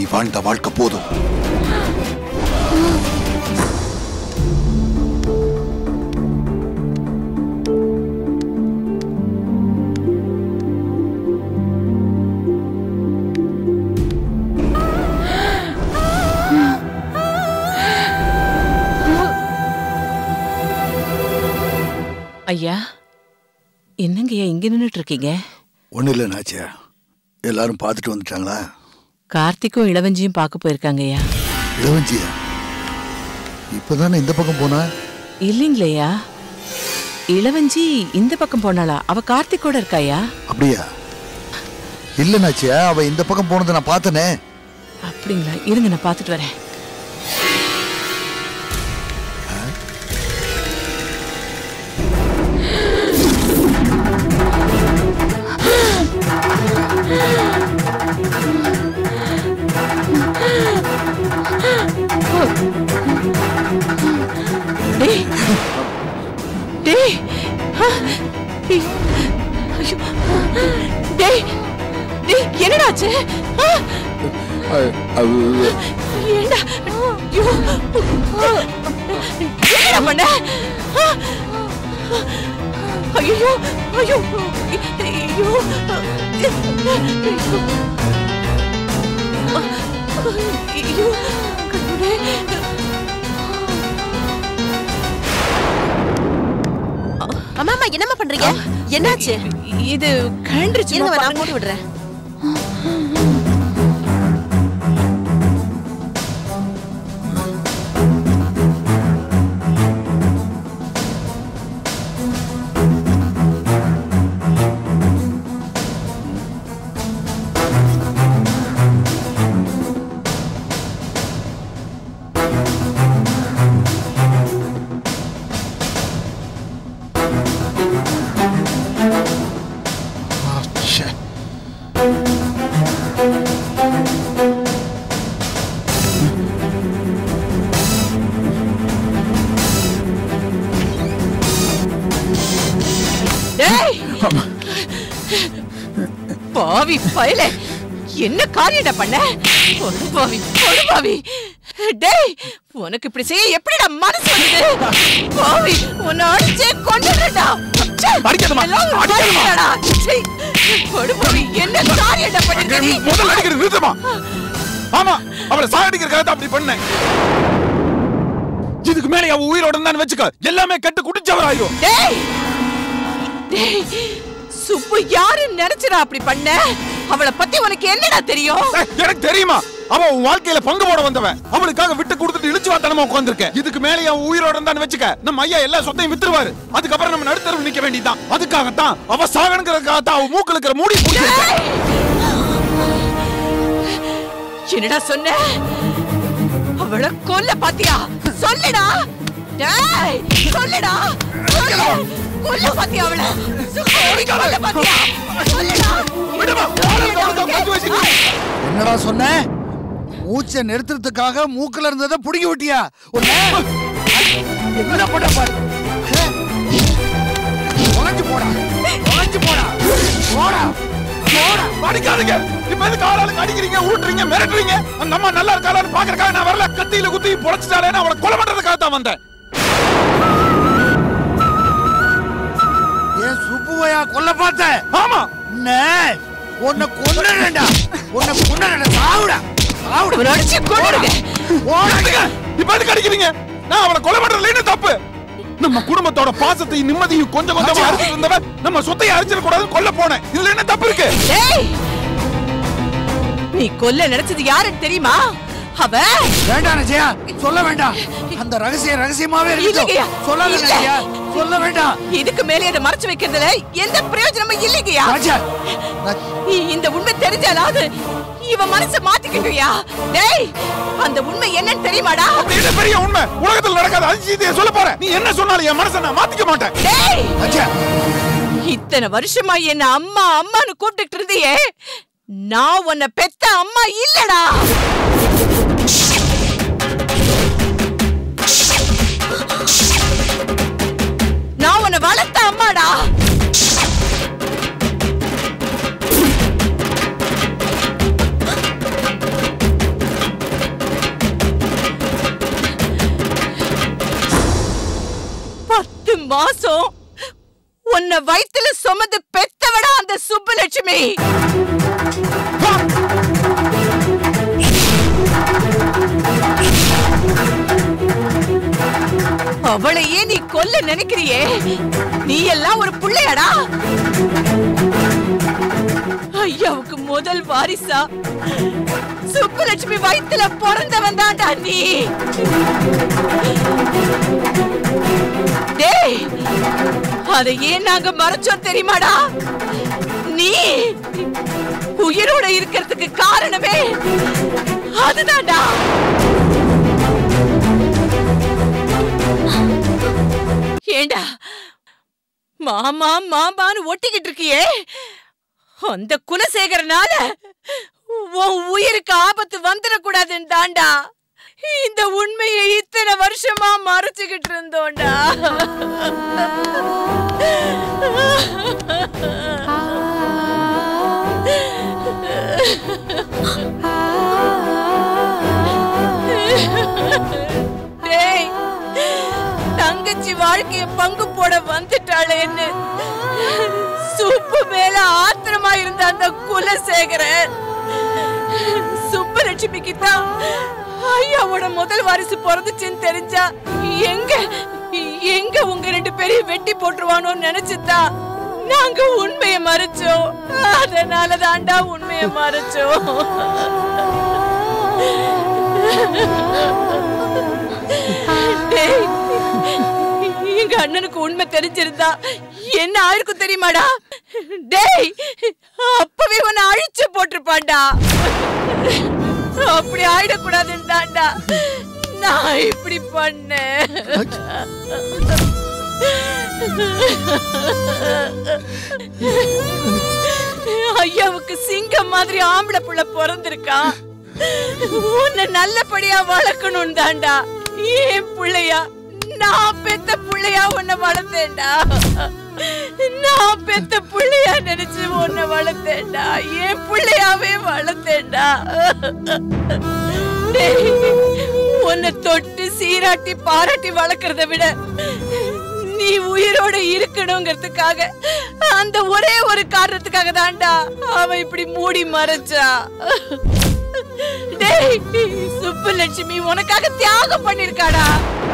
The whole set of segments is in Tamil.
நீ வாழ்ந்த வாழ்க்கை போதும் ஐயா என்னங்கய்யா இங்க நின்னுட்டு இருக்கீங்க ஒன்றும் இல்லை நாச்சியா எல்லாரும் பார்த்துட்டு வந்துட்டாங்களா கார்த்திக்கும் இளவஞ்சியும் பார்க்க போயிருக்காங்கய்யா இளவஞ்சியா இப்பதானே இந்த பக்கம் போனா இல்லைங்களேயா இளவஞ்சி இந்த பக்கம் போனாளா அவ கார்த்திக்கோட இருக்காயா அப்படியா இல்ல நாச்சியா அவ இந்த பக்கம் போனதை நான் பார்த்தனே அப்படிங்களா இருங்க நான் பார்த்துட்டு வரேன் டேய் டேய் ஆ, ஐ- ஐயோ. டேய் டேய் என்னடாச்சு ஆ, ஏண்டா ஐயோ என்னடா பண்ண ஆ, ஐயோ ஐயோ ஐயோ ஐயோ கடவுளே அம்மா அம்மா என்னம்மா பண்றீங்க என்னாச்சு இது கழண்டுருச்சு இருங்க நான் போட்டு விடுறேன் டேய் பாவி பயலே என்ன காரியடா பண்ண பொடு பாவி பொடு பாவி டேய் உனக்கு இப்படி செய்ய எப்படிடா மனசு வந்தது பாவி உன்னை அடிச்சே கொண்டுடா அடிக்காதம்மா, அடிக்காதம்மா. பொடு பாவி என்ன காரியடா பண்ண நீ முதல்ல அடிக்கிறது நிறுத்தமா ஆமா அவளை சாகடிக்கிறதுக்காக தான் அப்படி பண்ணேன் இதுக்கு மேல அவ உயிரோட இருந்தான்னு வச்சுக்க எல்லாமே கட்டு குடிச்சவராயும் டேய் டேய் சுப்பு யாருன்னு நினைச்சடா அப்படி பண்ண அவளை பத்தி உனக்கு என்னடா தெரியும் எனக்கு தெரியுமா அவ உன் வாழ்க்கையில பங்கு போட வந்தவன் அவளுக்காக விட்டு கொடுத்துட்டு இழிச்சு வாத்தனமா உட்கார்ந்திருக்க இதுக்கு மேல அவன் உயிரோட இருந்தான்னு வச்சுக்க நம்ம ஐயா எல்லா சொத்தையும் வித்துருவாரு அதுக்கப்புறம் நம்ம நடுத்தரவு நிக்க வேண்டியதுதான் அதுக்காகத்தான் அவ சாகணுங்கிறதுக்காகத்தான் அவ மூக்குல இருக்கிற மூடி பிடிச்சிருக்க என்னடா சொன்ன அவளை கொல்ல பாத்தியா சொல்லுடா டேய் சொல்லுடா சொல்லு கொல்ல பாத்தியா அவளை சுப்பு, கொல்ல பாத்தியா சொல்லுடா விடுமா ஆளுங்க அவளுக்கு உட்காந்து வச்சுக்கிட்டு என்னடா சொன்ன மூச்சை நிறுத்துறதுக்காக மூக்குல இருந்ததை புடுங்கி விட்டியா உன்னை என்ன பண்ண பாரு உழைஞ்சு போடா உழைஞ்சு போடா போடா போடா, அடிக்காதீங்க இப்ப எதுக்கு ஆளாளுக்கு அடிக்கிறீங்க ஊட்டுறீங்க மிரட்டுறீங்க அந்த அம்மா நல்லா இருக்காளான்னு பாக்குறதுக்காக நான் வரல கத்தியில குத்தி பொழைச்சிட்டாலே அவளை கொலை பண்றதுக்காக தான் வந்தேன் ஏன் சுப்புவையா கொல்ல பார்த்த ஆமா என்ன உன்னை கொன்னுடா உன்னை கொன்னுடா சாவுடா சாவுடா அவளை அடிச்சு கொன்னுடுங்க ஓடாதீங்க இப்ப எதுக்கு அடிக்கிறீங்க நான் அவளை கொலை பண்றதுல என்ன தப்பு நம்ம குடும்பத்தோட பாசத்தையும் நிம்மதியும் கொஞ்சம் கொஞ்சமா அரிச்சிட்டு இருந்தவன் நம்ம சொத்தையும் அரிச்சிட கூடாதுன்னு கொல்ல போனேன் இதுல என்ன தப்பு இருக்கு டேய் நீ கொல்ல நினைச்சது யாருன்னு தெரியுமா அவ வேண்டாம் நஜயா சொல்ல வேண்டாம் அந்த ரகசியம் ரகசியமாவே இல்லைங்கய்யா. இருக்கட்டும் சொல்லாத இல்ல. நஜயா சொல்ல வேண்டாம் இதுக்கு மேலே அதை மறைச்சு வைக்கிறதுல எந்த பிரயோஜனமும் இல்லைங்கய்யா ராஜா நான் இ- இந்த உண்மை தெரிஞ்சாலாவது இவ மனச மாத்திக்கிட்டியா டேய் அந்த உண்மை என்னன்னு தெரியுமாடா அப்படி என்ன பெரிய உண்மை உலகத்துல நடக்காத அதிசயத்தையே சொல்ல போறேன் நீ என்ன சொன்னாலும் என் மனசை நான் மாத்திக்க மாட்டேன் டேய் ராஜா இத்தனை வருஷமா என்ன அம்மா அம்மான்னு கூப்பிட்டுட்டு இருந்தியே நான் உன்னை பெத்த அம்மா இல்லடா நான் உன்னை வளர்த்த அம்மாடா உன்னை வயித்துல சுமந்து பெத்தவடா அந்த சுப்புலட்சுமி அவளையே நீ கொல்ல நினைக்கிறியே நீ எல்லாம் ஒரு புள்ளையாடா ஐயாவுக்கு முதல் வாரிசா சுப்புலட்சுமி வயித்துல பிறந்தவன் தான்டா நீ டேய் அதை ஏன் நாங்க மறைச்சோம் தெரியுமாடா நீ உயிரோட இருக்கிறதுக்கு காரணமே அதுதான்டா ஏண்டா மாமா மாமான்னு ஒட்டிக்கிட்டு இருக்கியே அந்த குலசேகரனால உன் உயிருக்கு ஆபத்து வந்துடக்கூடாதுன்னு தாண்டா இந்த உண்மையை இத்தனை வருஷமா மறைச்சுக்கிட்டு இருந்தோம்டா டேய் தங்கச்சி வாழ்க்கைய பங்கு போட வந்துட்டாளேன்னு சுப்பு மேல ஆத்திரமா இருந்த அந்த குலசேகரன் சுப்பலட்சுமிக்கு தான் ஐயாவோட முதல் வாரிசு பிறந்துச்சுன்னு தெரிஞ்சா எங்க எங்க உங்க ரெண்டு பேரையும் வெட்டி போட்டுருவானோன்னு நினைச்சுதான் நாங்க உண்மையை மறைச்சோம் அதனால தாண்டா உண்மையை மறைச்சோம் டேய், எங்க அண்ணனுக்கு உண்மை தெரிஞ்சிருந்தா என்ன ஆயிருக்கும் தெரியுமாடா டேய் அப்பவே உன்னை அழிச்சு போட்டிருப்பான்டா அப்படி ஆயிடக்கூடாதுன்னு தான்டா நான் இப்படி பண்ணேன் ஐயாவுக்கு சிங்கம் மாதிரி ஆம்பளை புள்ள பிறந்திருக்கான் உன்னை நல்லபடியா வளர்க்கணும் தாண்டா ஏன் புள்ளையா நான் பெத்த புள்ளையா உன்னை வளர்த்தேன்டா நான் பெத்த புள்ளையா நினைச்சு உன்னை வளர்த்தேன்டா ஏன் புள்ளையாவே வளர்த்தேன்டா டேய், உன்னை தொட்டு சீராட்டி பாராட்டி வளர்க்கறத விட நீ உயிரோட இருக்கணுங்கிறதுக்காக அந்த ஒரே ஒரு காரணத்துக்காக தான்டா அவன் இப்படி மூடி மறைச்சா டேய் சுப்புலட்சுமி உனக்காக தியாகம் பண்ணிருக்காடா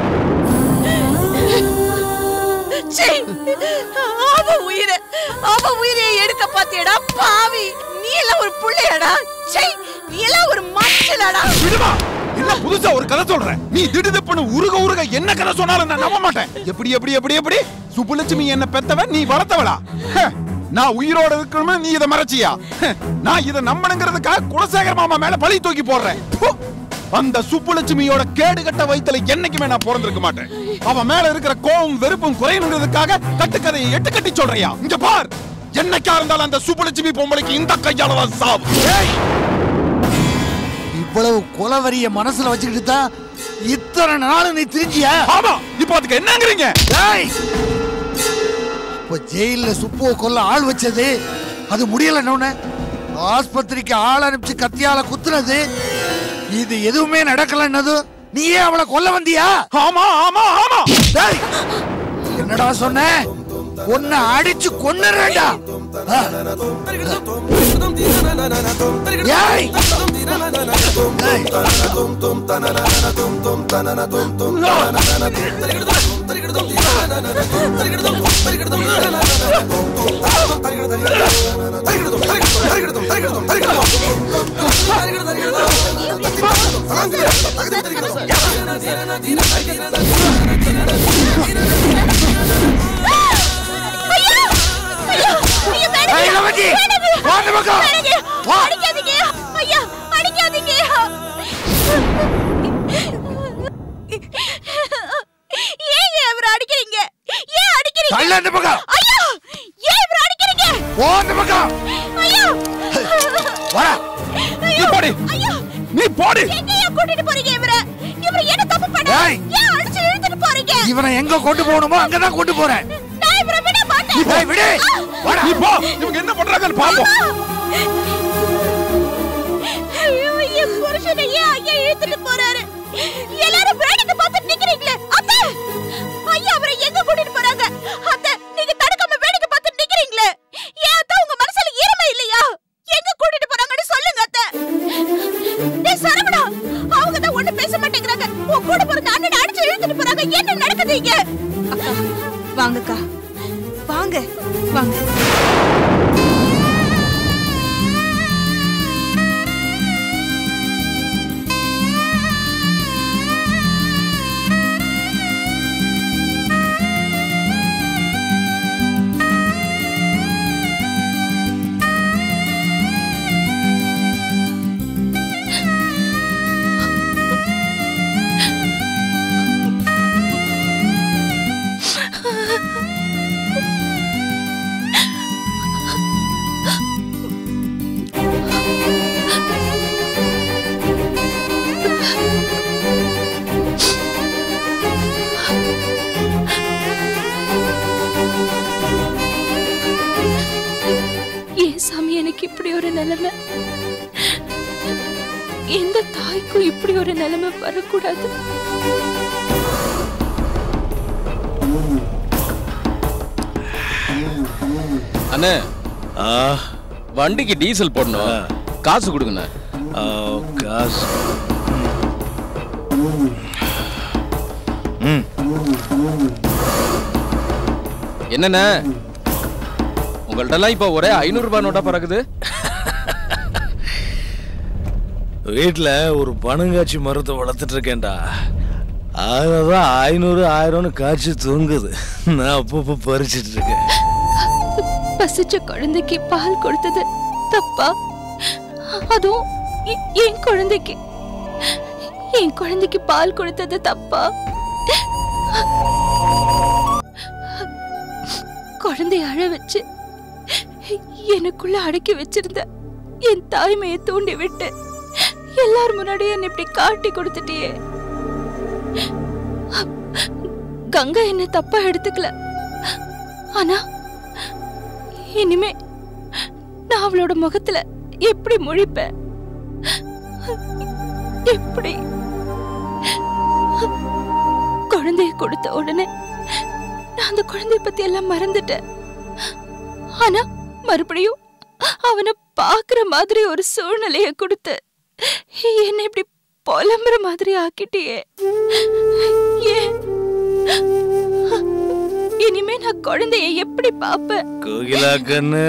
சீ, அவ உயிரை அவ உயிரை எடுக்க பாத்தியடா பாவி நீ எல்லாம் ஒரு புள்ளையாடா சீ, நீ எல்லாம் ஒரு மச்சலடா விடுமா என்ன புதுசா ஒரு கதை சொல்றேன் நீ திடுதிப்புன்னு உருக உருக என்ன கதை சொன்னாலும் நான் நம்ப மாட்டேன் எப்படி எப்படி எப்படி எப்படி சுப்புலட்சுமி என்ன பெத்தவன் நீ வளர்த்தவளா ஹ, நான் உயிரோட இருக்கணும்னு நீ இதை மறைச்சியா ஹ, நான் இதை நம்பணுங்கிறதுக்காக குலசேகர மாமா மேல பழி தூக்கி போடுறேன் ப்பு! அந்த சுப்புலட்சுமியோட கேடுகட்ட வயித்துல என்னைக்குமே நான் பிறந்திருக்க மாட்டேன் அவன் மேல இருக்கிற கோவம் வெறுப்பும் குறையணுங்கிறதுக்காக கட்டுக்கதையை எட்டு கட்டி சொல்றியா இங்க பார் என்னைக்கா இருந்தாலும் அந்த சுப்புலட்சுமி பொம்பளைக்கு இந்த கையால தான் சாவு ஏய்! இவ்வளவு கொலவரிய மனசுல வச்சுக்கிட்டு தான் இத்தனை நாள் நீ திரிஞ்சியா ஆமா இப்போ அதுக்கு என்னங்கிறீங்க டேய்! இப்ப ஜெயில சுப்புவை கொல்ல ஆள் வச்சது அது முடியல ஆஸ்பத்திரிக்கு ஆள் அனுப்பிச்சு கத்தியால குத்துனது இது எதுவுமே நடக்கலன்னது நீயே அவளை கொல்ல வந்தியா ஆமா ஆமா ஆமா டேய்! என்னடா சொன்ன உன்னை அடிச்சு கொன்னுறேன்டா ஆ. ஏய்! ஏய்! ஏய், இளவஞ்சி! வா இந்த பக்கம்! வா! அடிக்காதீங்க ஐயா அடிக்காதீங்க ஏங்க இவரை அடிக்கிறீங்க ஏன் அடிக்கிறீங்க தள்ளு இந்த பக்கம்! ஐயா ஏன் இவரை அடிக்கிறீங்க போ இந்த பக்கம்! ஐயா வாடா! நீ போடி ஐயா நீ போடி எங்கயா கூட்டிட்டு போறீங்க இவரை இவரை என்ன தப்பு பண்ண ஏய்! ஏன் அடிச்சு இழுத்துட்டு போறீங்க இவனை எங்க கொண்டு போகணுமோ அங்கதான் கொண்டு போறேன் நான் இவரை விட மாட்டேன் ஏய், விடு வாடா நீ போ இவங்க என்ன பண்றாங்கன்னு பாப்போம் ஐயோ, என் புருஷனை ஏன் ஐயா இழுத்துட்டு போறாரு எல்லாரும் வேடிக்கை பார்த்து நிக்கிறீங்களே அத்தை ஐயா அவரை எங்க கூட்டிட்டு போறாங்க அத்தை நீங்க தடுக்காம வேடிக்கை விடாதீங்க அக்கா வாங்கக்கா வாங்க வாங்க ஏன் சாமி எனக்கு இப்படி ஒரு நிலைமை எந்த தாய்க்கும் இப்படி ஒரு நிலைமை வரக்கூடாது அண்ணே ஆ வண்டிக்கு டீசல் போடணும் காசு கொடுங்கண்ணே ஆ, காசு ம் என்னண்ணே உங்கள்ட்டலாம் இப்போ ஒரே ஐநூறு ரூபாய் நோட்டா பறக்குது வீட்டில் ஒரு பனங்காய்ச்சி மரத்தை வளர்த்துட்டு இருக்கேன்டா அதுதான் ஐநூறு ஆயிரம்னு காய்ச்சி தூங்குது நான் அப்பப்போ பறிச்சிட்டு இருக்கேன் பசிச்ச குழந்தைக்கு பால் கொடுத்தது தப்பா அதுவும் எ- என் குழந்தைக்கு என் குழந்தைக்கு பால் கொடுத்தது தப்பா குழந்தைய அழ வச்சு எனக்குள்ள அடக்கி வச்சிருந்த என் தாய்மையை தூண்டி விட்டு எல்லார் முன்னாடியும் என்னை இப்படி காட்டி கொடுத்துட்டியே கங்கா என்ன தப்பா எடுத்துக்கல ஆனா இனிமே நான் அவளோட முகத்துல எப்படி முழிப்பேன் எப்படி குழந்தைய கொடுத்த உடனே நான் அந்த குழந்தைய பத்தி எல்லாம் மறந்துட்டேன் ஆனா மறுபடியும் அவனை பாக்குற மாதிரி ஒரு சூழ்நிலைய கொடுத்து என்ன இப்படி புலம்புற மாதிரி ஆக்கிட்டியே ஏன் இனிமே நான் குழந்தைய எப்படி பாப்பேன் கோகிலா கண்ணு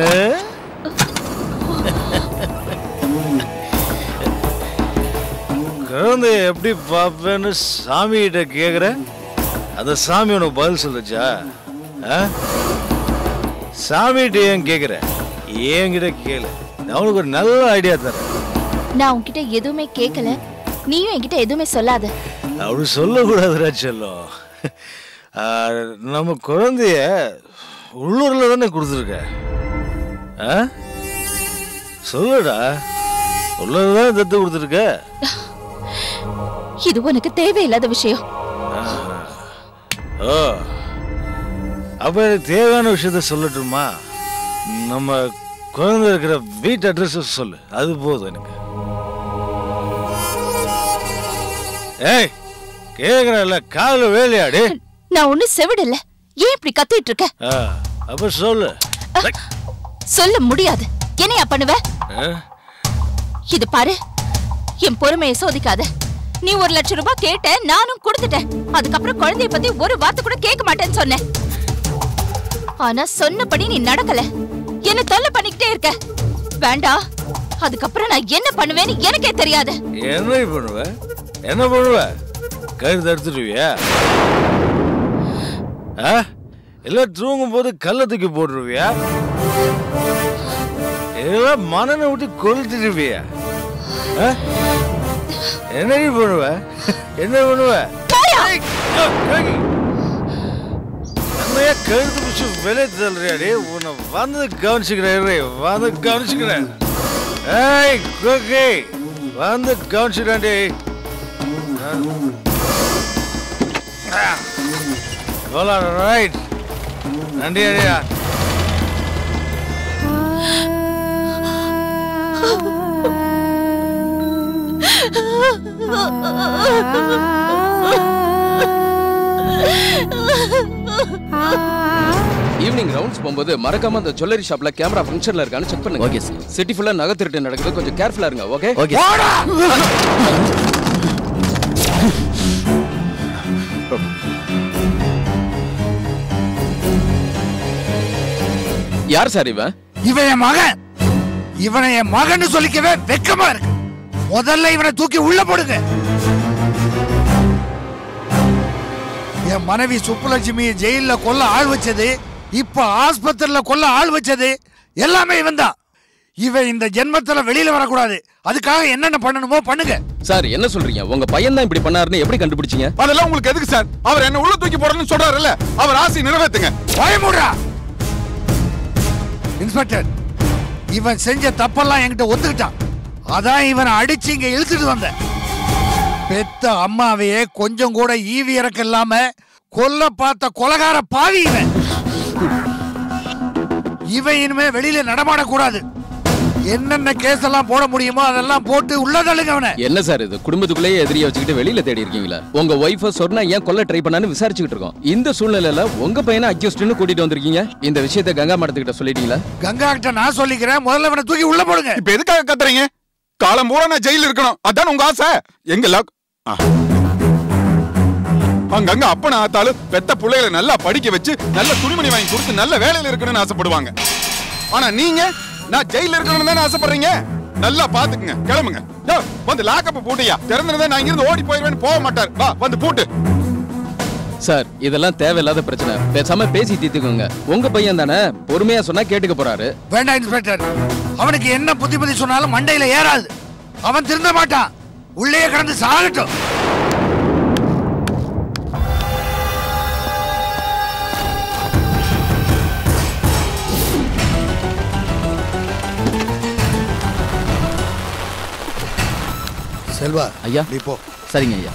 குழந்தைய எப்படி பார்ப்பேன்னு சாமி கிட்ட கேக்குற அந்த சாமி உனக்கு பதில் சொல்லுச்சா ஆ? சாமிகிட்ட ஏன் கேக்குற என்கிட்ட கேளு நான் உனக்கு ஒரு நல்ல ஐடியா தரேன் நான் உன்கிட்ட எதுவுமே கேட்கல நீயும் என்கிட்ட எதுவுமே சொல்லாத அப்படி சொல்லக்கூடாதுடா செல்லம் ஆ, நம்ம குழந்தைய உள்ளூர்ல தானே கொடுத்துருக்க ஆ? சொல்லுடா உள்ளூர்ல தானே தத்து கொடுத்துருக்க இது உனக்கு தேவையில்லாத விஷயம் ஓ அப்ப எனக்கு தேவையான விஷயத்த சொல்லட்டுமா நம்ம குழந்தை இருக்கிற வீட்டு அட்ரஸ் சொல்லு அது போதும் எனக்கு ஏய் கேக்குறேன்ல காதுல வேலையாடு நான் ஒண்ணு செவிடல ஏன் இப்படி கத்திட்டு இருக்க ஆ, அப்ப சொல்லு சொல்ல முடியாது என்னையா பண்ணுவ ஆ? இது பாரு என் பொறுமையை சோதிக்காத நீ ஒரு லட்சம் ரூபாய் கேட்ட நானும் கொடுத்துட்டேன் அதுக்கப்புறம் குழந்தைய பத்தி ஒரு வார்த்தை கூட கேட்க மாட்டேன்னு சொன்னேன் ஆனா சொன்னபடி நீ நடக்கல என்ன தொல்லை பண்ணிக்கிட்டே இருக்க வேண்டாம் அதுக்கப்புறம் நான் என்ன பண்ணுவேன்னு எனக்கே தெரியாது என்ன பண்ணுவ என்ன பண்ணுவ கழுத்து எடுத்துடுவியா ஆ? இல்ல தூங்கும் போது கல்ல தூக்கி போட்டுருவியா இல்ல மனனை விட்டு கொளுத்திடுவியா ஆ? என்னடி பண்ணுவ என்ன பண்ணுவ ஏய், ஏய். என்னையா கழுத்து பிடிச்சி வெளியே தள்ளுறியாடி உன்னை வந்து கவனிச்சுக்கிறேன் இரு, வந்து கவனிச்சுக்கிறேன் ஏய் கோகே வந்து கவனிச்சுக்கிறேன்டி போலாம் ரைட் நன்றி அடியா ஈவினிங் ரவுண்ட்ஸ் போகும்போது மறக்காம அந்த ஜுவல்லரி ஷாப்ல கேமரா ஃபங்க்ஷன்ல இருக்கான்னு செக் பண்ணுங்க ஓகே சார் சிட்டி ஃபுல்லா நகை திருட்டு நடக்குது கொஞ்சம் கேர்ஃபுல்லா இருங்க ஓகே ஓகே யார் சார் இவன் இவன் என் மகன் இவனை என் மகன் சொல்லிக்கவே வெக்கமா இருக்கு முதல்ல இவனை தூக்கி உள்ள போடுங்க என் மனைவி சுப்புலட்சுமியை ஜெயில கொல்ல ஆள் வச்சது இப்ப ஆஸ்பத்திரியில கொல்ல ஆள் வச்சது எல்லாமே இவன் தான் இவன் இந்த ஜென்மத்துல வெளியில வரக்கூடாது அதுக்காக என்னென்ன பண்ணணுமோ பண்ணுங்க சார் என்ன சொல்றீங்க உங்க பையன் தான் இப்படி பண்ணாருன்னு எப்படி கண்டுபிடிச்சீங்க அதெல்லாம் உங்களுக்கு எதுக்கு சார் அவர் என்ன உள்ள தூக்கி போடணும்னு சொல்றாருல்ல அவர் ஆசை நிறைவேத்துங்க பயமுடா இன்ஸ்பெக்டர் இவன் செஞ்ச தப்பெல்லாம் என்கிட்ட ஒத்துக்கிட்டான் அதான் இவனை அடிச்சு இங்க இழுத்துட்டு வந்தேன் பெத்த அம்மாவையே கொஞ்சம் கூட ஈவி இறக்க இல்லாம கொல்ல பார்த்த கொலகார பாவி இவன் இவன் இனிமே வெளியில நடமாடக்கூடாது என்னென்ன கேஸ் எல்லாம் போட முடியுமோ அதெல்லாம் போட்டு உள்ள தள்ளுங்க அவனை என்ன சார் இது குடும்பத்துக்குள்ளேயே எதிரியை வச்சுக்கிட்டு வெளியில தேடி இருக்கீங்களா உங்க ஒய்ஃப சொன்னா ஏன் கொல்ல ட்ரை பண்ணான்னு விசாரிச்சுக்கிட்டு இருக்கோம் இந்த சூழ்நிலையில உங்க பையனை அக்யூஸ்ட்னு கூட்டிட்டு வந்திருக்கீங்க இந்த விஷயத்தை கங்கா மடத்துக்கிட்ட சொல்லிட்டீங்களா கங்கா கிட்ட நான் சொல்லிக்கிறேன் முதல்ல இவனை தூக்கி உள்ள போடுங்க இப்ப எதுக்காக கத்துறீங்க காலம் பூரா நான் ஜெயில இருக்கணும் அதான் உங்க ஆசை எங்க லாக் ஆ. அங்கங்க அப்பன ஆத்தாலும் பெத்த பிள்ளைகளை நல்லா படிக்க வச்சு நல்ல துணிமணி வாங்கி கொடுத்து நல்ல வேலையில இருக்கணும்னு ஆசைப்படுவாங்க ஆனா நீங்க நான் ஜெயில இருக்கணும்னு தானே ஆசைப்படுறீங்க நல்லா பாத்துக்குங்க கிளம்புங்க யோ, வந்து லாக்கப் பூட்டியா திறந்திருந்தா நான் இங்கிருந்து ஓடி போயிருவேன்னு போக மாட்டார் வா வந்து பூட்டு சார் இதெல்லாம் தேவையில்லாத பிரச்சனை பேசாம பேசி தீர்த்துக்கோங்க உங்க பையன் தானே பொறுமையா சொன்னா கேட்டுக்க போறாரு வேண்டாம் இன்ஸ்பெக்டர் அவனுக்கு என்ன புத்தி புத்தி சொன்னாலும் மண்டையில ஏறாது அவன் திருந்த மாட்டான் உள்ளே கிடந்து சாகட்டும் செல்வா ஐயா. நீ போ சரிங்க ஐயா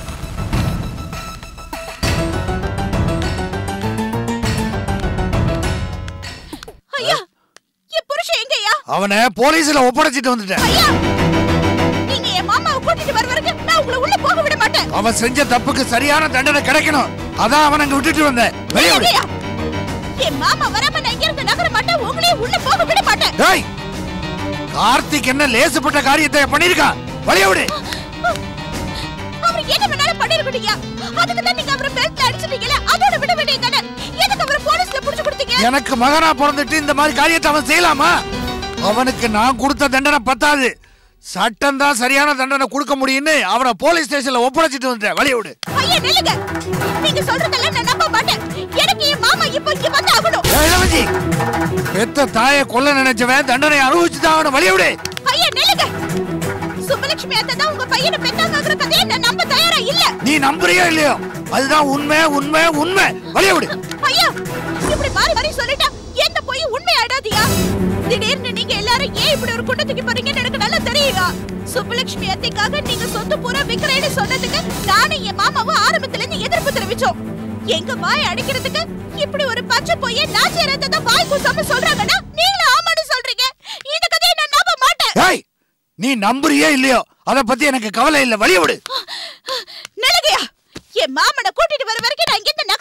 ஐயா என் புருஷன் எங்கய்யா அவனை போலீஸ்ல ஒப்படைச்சிட்டு வந்துட்டேன் ஐயா நீங்க என் மாமாவை கூட்டிட்டு வர வரைக்கும் நான் உங்களை உள்ள போக விட மாட்டேன் அவன் செஞ்ச தப்புக்கு சரியான தண்டனை கிடைக்கணும் அதான் அவன் அங்க விட்டுட்டு வந்தேன் வெளியே விடு. ஐயா, என் மாமா வராம நான் இங்க இருந்து நகர மாட்டேன் உங்களையும் உள்ள போக விட மாட்டேன் டேய் கார்த்திக் என்ன லேசுப்பட்ட காரியத்தை பண்ணிருக்கான் வழிய விடு அவர் என்ன வேணாலும் பண்ணிருக்கீங்க அதுக்கு தான் நீங்க அவரை பெல்ட்ல அடிச்சிட்டீங்கல அதோட விட வேண்டியது தானே எதுக்கு அவரை போலீஸ்ல புடிச்சு கொடுத்தீங்க எனக்கு மகனா பிறந்துட்டு இந்த மாதிரி காரியத்தை அவன் செய்யலாமா அவனுக்கு நான் கொடுத்த தண்டனை பத்தாது சட்டம் தான் சரியான தண்டனை கொடுக்க முடியும்னு அவனை போலீஸ் ஸ்டேஷன்ல ஒப்படைச்சிட்டு வந்துட்டேன் வழிய விடு ஐயா நில்லுங்க நீங்க சொல்றதெல்லாம் நான் நம்ப மாட்டேன் எனக்கு என் மாமா இப்போ இங்க வந்து ஆகணும் ஏய், இளவஞ்சி பெத்த தாயை கொல்ல நினைச்சவன் தண்டனை அனுபவிச்சு தான் அவனை வழிய விடு ஐயா நில்லுங்க சுப்பலட்சுமி அத்தை தான் உங்க பையனை பெத்தாங்கிற கதையை நான் நம்ப தயாரா இல்ல நீ நம்புறியோ இல்லையோ அதுதான் உண்மை உண்மை உண்மை வழிய விடு ஐயா இப்படி மாறி மாறி சொல்லிட்டா எந்த போய் உண்மை ஆடாதியா திடீர்னு நீங்க எல்லாரும் ஏன் இப்படி ஒரு குண்டத்துக்கு போறீங்கன்னு எனக்கு நல்லா தெரியுங்க சுப்பலட்சுமி அத்தைக்காக நீங்க சொத்து பூரா விக்கிறேன்னு சொன்னதுக்கு நானும் என் மாமாவும் ஆரம்பத்துல இருந்து எதிர்ப்பு தெரிவிச்சோம் எங்க வாய் அடிக்கிறதுக்கு இப்படி ஒரு பச்சை போய் நாச்சியரத்தை தான் வாய் கூசாம சொல்றாங்கன்னா நீங்களும் ஆமான்னு சொல்றீங்க இந்த கதையை நான் நம்ப மாட்டேன் ஏய் நீ நம்புறியோ இல்லையோ அத பத்தி எனக்கு கவலை இல்ல வழிய விடு நிலகையா என் மாமனை கூட்டிட்டு வர வரைக்கும் நான் இங்க